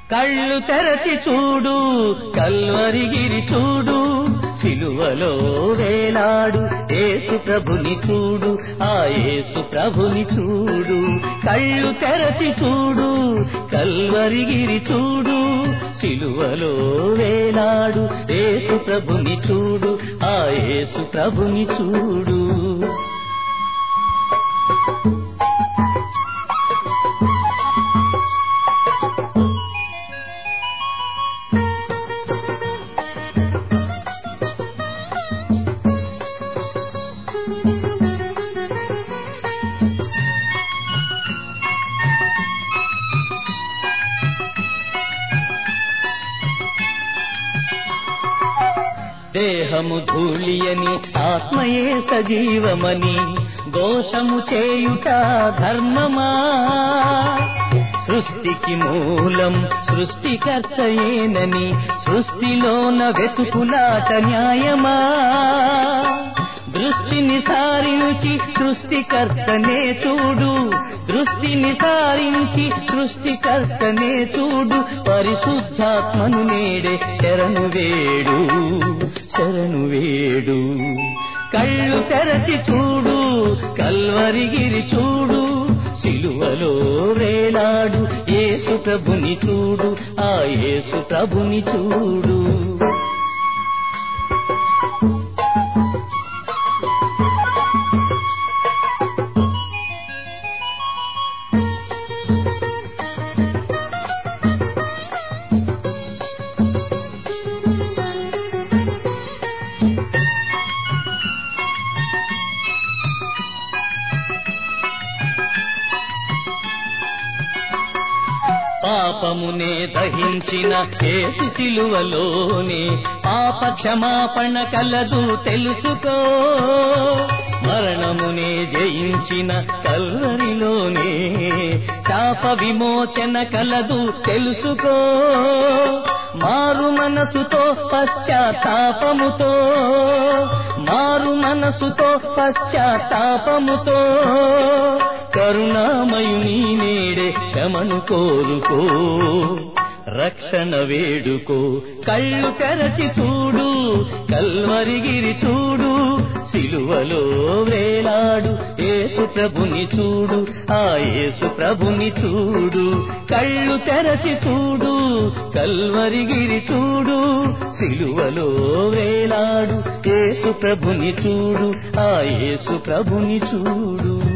కళ్ళు తెరచి చూడు కల్వరిగిరి చూడు సిలువలో వేలాడు యేసు ప్రభుని చూడు ఆ యేసు ప్రభుని చూడు కళ్ళు తెరచి చూడు కల్వరిగిరి చూడు సిలువలో వేలాడు యేసు ప్రభుని చూడు ఆ యేసు ప్రభుని చూడు దేహము ధూళియని ఆత్మయే సజీవమని దోషము చేయుట ధర్మమా సృష్టికి మూలం సృష్టికర్తయేనని సృష్టిలోన వెతుకులాట న్యాయమా దృష్టిని సారించి సృష్టికర్తనే చూడు దృష్టిని సారించి సృష్టికర్తనే చూడు పరిశుద్ధాత్మను నేడే శరణు వేడు శరణు వేడు కళ్ళు తెరచి చూడు కల్వరిగిరి చూడు సిలువలో వేలాడు యేసు ప్రభుని చూడు ఆ యేసు ప్రభుని చూడు పాపమునే దహించిన కేసు సిలువలోనే పాప క్షమాపణ కలదు తెలుసుకో మరణమునే జయించిన కల్వరిలోనే శాప విమోచన కలదు తెలుసుకో మారు మనసుతో పశ్చాత్తాపముతో మారు మనసుతో పశ్చాత్తాపముతో కరుణామయుని నేడే క్షమను కోరుకో రక్షణ వేడుకో కళ్ళు తెరచి చూడు కల్వరిగిరి చూడు సిలువలో వేలాడు యేసు ప్రభుని చూడు ఆ యేసు ప్రభుని చూడు కళ్ళు తెరచి చూడు కల్వరిగిరి చూడు సిలువలో వేలాడు యేసు ప్రభుని చూడు ఆ యేసు ప్రభుని చూడు